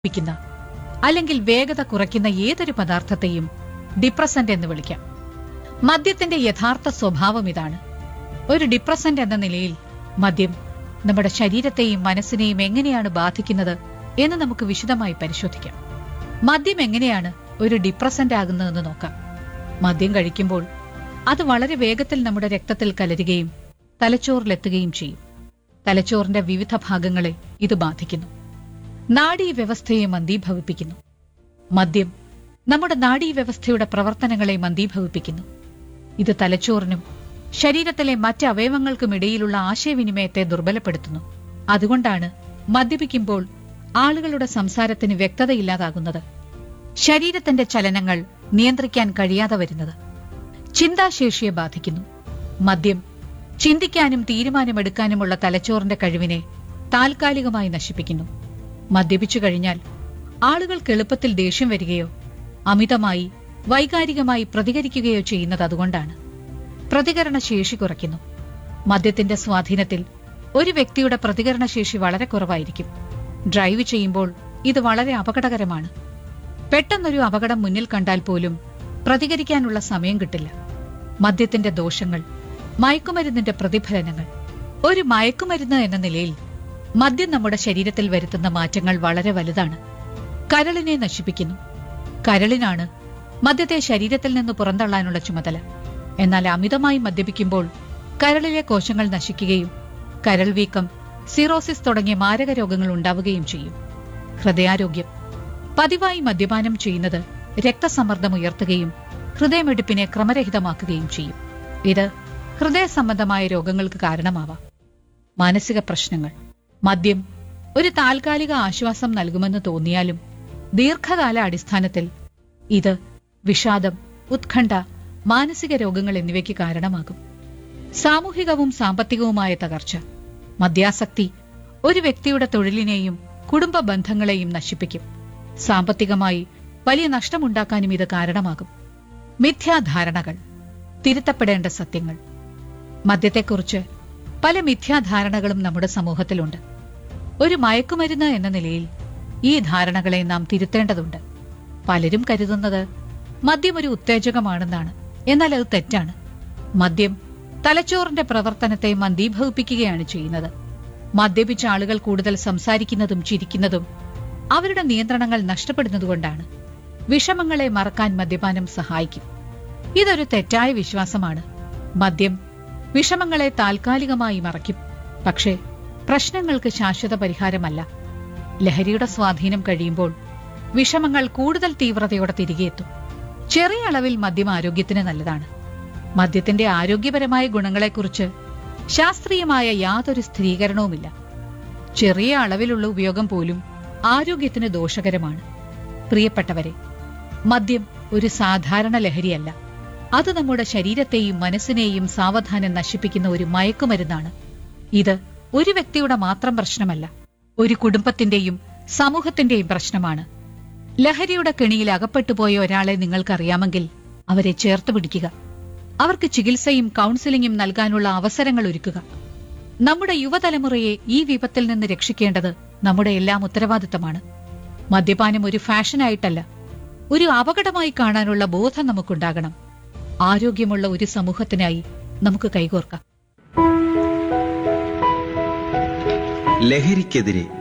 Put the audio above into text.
പ്പിക്കുന്ന അല്ലെങ്കിൽ വേഗത കുറയ്ക്കുന്ന ഏതൊരു പദാർത്ഥത്തെയും ഡിപ്രസന്റ് എന്ന് വിളിക്കാം മദ്യത്തിന്റെ യഥാർത്ഥ സ്വഭാവം ഇതാണ് ഒരു ഡിപ്രസന്റ് എന്ന നിലയിൽ മദ്യം നമ്മുടെ ശരീരത്തെയും മനസ്സിനെയും എങ്ങനെയാണ് ബാധിക്കുന്നത് എന്ന് നമുക്ക് വിശദമായി പരിശോധിക്കാം മദ്യം എങ്ങനെയാണ് ഒരു ഡിപ്രസന്റ് ആകുന്നതെന്ന് നോക്കാം മദ്യം കഴിക്കുമ്പോൾ അത് വളരെ വേഗത്തിൽ നമ്മുടെ രക്തത്തിൽ കലരുകയും തലച്ചോറിലെത്തുകയും ചെയ്യും തലച്ചോറിന്റെ വിവിധ ഭാഗങ്ങളെ ഇത് ബാധിക്കുന്നു നാഡീവ്യവസ്ഥയെ മന്ദീഭവിപ്പിക്കുന്നു മദ്യം നമ്മുടെ നാഡീവ്യവസ്ഥയുടെ പ്രവർത്തനങ്ങളെ മന്ദീഭവിപ്പിക്കുന്നു ഇത് തലച്ചോറിനും ശരീരത്തിലെ മറ്റ് അവയവങ്ങൾക്കും ഇടയിലുള്ള ആശയവിനിമയത്തെ ദുർബലപ്പെടുത്തുന്നു അതുകൊണ്ടാണ് മദ്യപിക്കുമ്പോൾ ആളുകളുടെ സംസാരത്തിന് വ്യക്തതയില്ലാതാകുന്നത് ശരീരത്തിന്റെ ചലനങ്ങൾ നിയന്ത്രിക്കാൻ കഴിയാതെ വരുന്നത് ചിന്താശേഷിയെ ബാധിക്കുന്നു മദ്യം ചിന്തിക്കാനും തീരുമാനമെടുക്കാനുമുള്ള തലച്ചോറിന്റെ കഴിവിനെ താൽക്കാലികമായി നശിപ്പിക്കുന്നു മദ്യപിച്ചു കഴിഞ്ഞാൽ ആളുകൾക്ക് എളുപ്പത്തിൽ ദേഷ്യം വരികയോ അമിതമായി വൈകാരികമായി പ്രതികരിക്കുകയോ ചെയ്യുന്നത് അതുകൊണ്ടാണ് പ്രതികരണ ശേഷി കുറയ്ക്കുന്നു മദ്യത്തിന്റെ സ്വാധീനത്തിൽ ഒരു വ്യക്തിയുടെ പ്രതികരണ ശേഷി വളരെ കുറവായിരിക്കും ഡ്രൈവ് ചെയ്യുമ്പോൾ ഇത് വളരെ അപകടകരമാണ് പെട്ടെന്നൊരു അപകടം മുന്നിൽ കണ്ടാൽ പോലും പ്രതികരിക്കാനുള്ള സമയം കിട്ടില്ല മദ്യത്തിന്റെ ദോഷങ്ങൾ മയക്കുമരുന്നിന്റെ പ്രതിഫലനങ്ങൾ ഒരു മയക്കുമരുന്ന് എന്ന നിലയിൽ മദ്യം നമ്മുടെ ശരീരത്തിൽ വരുത്തുന്ന മാറ്റങ്ങൾ വളരെ വലുതാണ് കരളിനെ നശിപ്പിക്കുന്നു കരളിനാണ് മദ്യത്തെ ശരീരത്തിൽ നിന്ന് പുറന്തള്ളാനുള്ള ചുമതല എന്നാൽ അമിതമായി മദ്യപിക്കുമ്പോൾ കരളിലെ കോശങ്ങൾ നശിക്കുകയും കരൾ വീക്കം സിറോസിസ് തുടങ്ങിയ മാരക രോഗങ്ങൾ ഉണ്ടാവുകയും ചെയ്യും ഹൃദയാരോഗ്യം പതിവായി മദ്യപാനം ചെയ്യുന്നത് രക്തസമ്മർദ്ദം ഉയർത്തുകയും ഹൃദയമിടിപ്പിനെ ക്രമരഹിതമാക്കുകയും ചെയ്യും ഇത് ഹൃദയ സംബന്ധമായ രോഗങ്ങൾക്ക് കാരണമാവാം മാനസിക പ്രശ്നങ്ങൾ മദ്യം ഒരു താൽക്കാലിക ആശ്വാസം നൽകുമെന്ന് തോന്നിയാലും ദീർഘകാല അടിസ്ഥാനത്തിൽ ഇത് വിഷാദം ഉത്കണ്ഠ മാനസിക രോഗങ്ങൾ എന്നിവയ്ക്ക് കാരണമാകും സാമൂഹികവും സാമ്പത്തികവുമായ തകർച്ച മദ്യാസക്തി ഒരു വ്യക്തിയുടെ തൊഴിലിനെയും കുടുംബ ബന്ധങ്ങളെയും നശിപ്പിക്കും സാമ്പത്തികമായി വലിയ നഷ്ടമുണ്ടാക്കാനും ഇത് കാരണമാകും മിഥ്യാധാരണകൾ തിരുത്തപ്പെടേണ്ട സത്യങ്ങൾ മദ്യത്തെക്കുറിച്ച് പല മിഥ്യാധാരണകളും നമ്മുടെ സമൂഹത്തിലുണ്ട് ഒരു മയക്കുമരുന്ന് എന്ന നിലയിൽ ഈ ധാരണകളെ നാം തിരുത്തേണ്ടതുണ്ട് പലരും കരുതുന്നത് മദ്യം ഒരു ഉത്തേജകമാണെന്നാണ് എന്നാൽ അത് തെറ്റാണ് മദ്യം തലച്ചോറിന്റെ പ്രവർത്തനത്തെ മന്ദീഭവിപ്പിക്കുകയാണ് ചെയ്യുന്നത് മദ്യപിച്ച ആളുകൾ കൂടുതൽ സംസാരിക്കുന്നതും ചിരിക്കുന്നതും അവരുടെ നിയന്ത്രണങ്ങൾ നഷ്ടപ്പെടുന്നതുകൊണ്ടാണ് വിഷമങ്ങളെ മറക്കാൻ മദ്യപാനം സഹായിക്കും ഇതൊരു തെറ്റായ വിശ്വാസമാണ് മദ്യം വിഷമങ്ങളെ താൽക്കാലികമായി മറയ്ക്കും പക്ഷേ പ്രശ്നങ്ങൾക്ക് ശാശ്വത പരിഹാരമല്ല ലഹരിയുടെ സ്വാധീനം കഴിയുമ്പോൾ വിഷമങ്ങൾ കൂടുതൽ തീവ്രതയോടെ തിരികെ എത്തും ചെറിയ അളവിൽ മദ്യം ആരോഗ്യത്തിന് നല്ലതാണ് മദ്യത്തിന്റെ ആരോഗ്യപരമായ ഗുണങ്ങളെക്കുറിച്ച് ശാസ്ത്രീയമായ യാതൊരു സ്ഥിരീകരണവുമില്ല ചെറിയ അളവിലുള്ള ഉപയോഗം പോലും ആരോഗ്യത്തിന് ദോഷകരമാണ് പ്രിയപ്പെട്ടവരെ മദ്യം ഒരു സാധാരണ ലഹരിയല്ല അത് നമ്മുടെ ശരീരത്തെയും മനസ്സിനെയും സാവധാനം നശിപ്പിക്കുന്ന ഒരു മയക്കുമരുന്നാണ് ഇത് ഒരു വ്യക്തിയുടെ മാത്രം പ്രശ്നമല്ല ഒരു കുടുംബത്തിന്റെയും സമൂഹത്തിന്റെയും പ്രശ്നമാണ് ലഹരിയുടെ കെണിയിൽ അകപ്പെട്ടുപോയ ഒരാളെ നിങ്ങൾക്കറിയാമെങ്കിൽ അവരെ ചേർത്ത് പിടിക്കുക അവർക്ക് ചികിത്സയും കൗൺസിലിംഗും നൽകാനുള്ള അവസരങ്ങൾ ഒരുക്കുക നമ്മുടെ യുവതലമുറയെ ഈ വിപത്തിൽ നിന്ന് രക്ഷിക്കേണ്ടത് നമ്മുടെ എല്ലാം ഉത്തരവാദിത്തമാണ് മദ്യപാനം ഒരു ഫാഷനായിട്ടല്ല ഒരു അപകടമായി കാണാനുള്ള ബോധം നമുക്കുണ്ടാകണം ആരോഗ്യമുള്ള ഒരു സമൂഹത്തിനായി നമുക്ക് കൈകോർക്കാം ലഹരിക്കെതിരെ